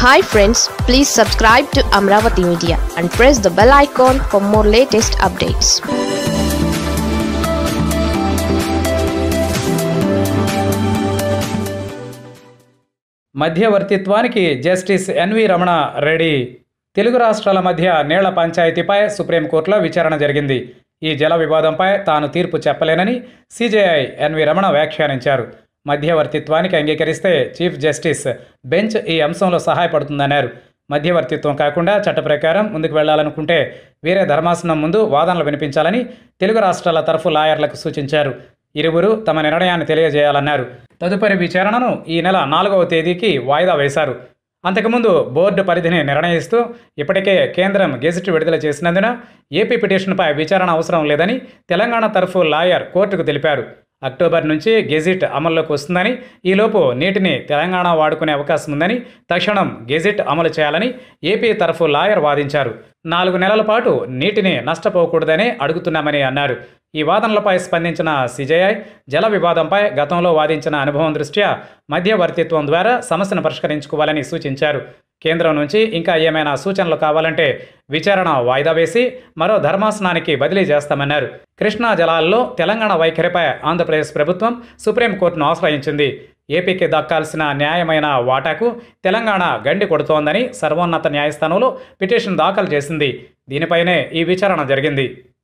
hi friends please subscribe to Amaravati media and press the bell icon for more latest updates మధ్యవర్తిత్వానికి justice NV Ramana Reddy Telugu రాష్ట్రాల మధ్య నీళ్ల పంచాయతీపై సుప్రీంకోర్టులో విచారణ జరిగింది ఈ జల వివాదంపై తాను తీర్పు చెప్పలేనని సిజేఐ ఎన్వి రమణ వ్యాఖ్యానించారు మధ్యవర్తిత్వానికి అంగీకరిస్తే చీఫ్ జస్టిస్ బెంచ్ ఈ అంశంలో సహాయపడుతుందన్నారు మధ్యవర్తిత్వం కాకుండా చట్ట ప్రకారం ముందుకు వెళ్లాలనుకుంటే వేరే ధర్మాసనం ముందు వాదనలు వినిపించాలని తెలుగు రాష్ట్రాల తరఫు లాయర్లకు సూచించారు ఇరువురు తమ నిర్ణయాన్ని తెలియజేయాలన్నారు తదుపరి విచారణను ఈ నెల నాలుగవ తేదీకి వాయిదా వేశారు అంతకుముందు బోర్డు పరిధిని నిర్ణయిస్తూ ఇప్పటికే కేంద్రం గెజిట్ విడుదల చేసినందున ఏపీ పిటిషన్పై విచారణ అవసరం లేదని తెలంగాణ తరఫు లాయర్ కోర్టుకు తెలిపారు అక్టోబర్ నుంచి గెజిట్ అమల్లోకి వస్తుందని ఈలోపు నీటిని తెలంగాణ వాడుకునే అవకాశం ఉందని తక్షణం గెజిట్ అమలు చేయాలని ఏపీ తరఫు లాయర్ వాదించారు నాలుగు నెలల పాటు నీటిని నష్టపోకూడదని అడుగుతున్నామని అన్నారు ఈ వాదనలపై స్పందించిన సిజేఐ జల వివాదంపై గతంలో వాదించిన అనుభవం దృష్ట్యా మధ్యవర్తిత్వం ద్వారా సమస్యను పరిష్కరించుకోవాలని సూచించారు కేంద్రం నుంచి ఇంకా ఏమైనా సూచనలు కావాలంటే విచారణ వాయిదా వేసి మరో ధర్మాసనానికి బదిలీ చేస్తామన్నారు కృష్ణా జలాల్లో తెలంగాణ వైఖరిపై ఆంధ్రప్రదేశ్ ప్రభుత్వం సుప్రీంకోర్టును ఆశ్రయించింది ఏపీకి దక్కాల్సిన న్యాయమైన వాటాకు తెలంగాణ గండి కొడుతోందని సర్వోన్నత న్యాయస్థానంలో పిటిషన్ దాఖలు చేసింది దీనిపైనే ఈ విచారణ జరిగింది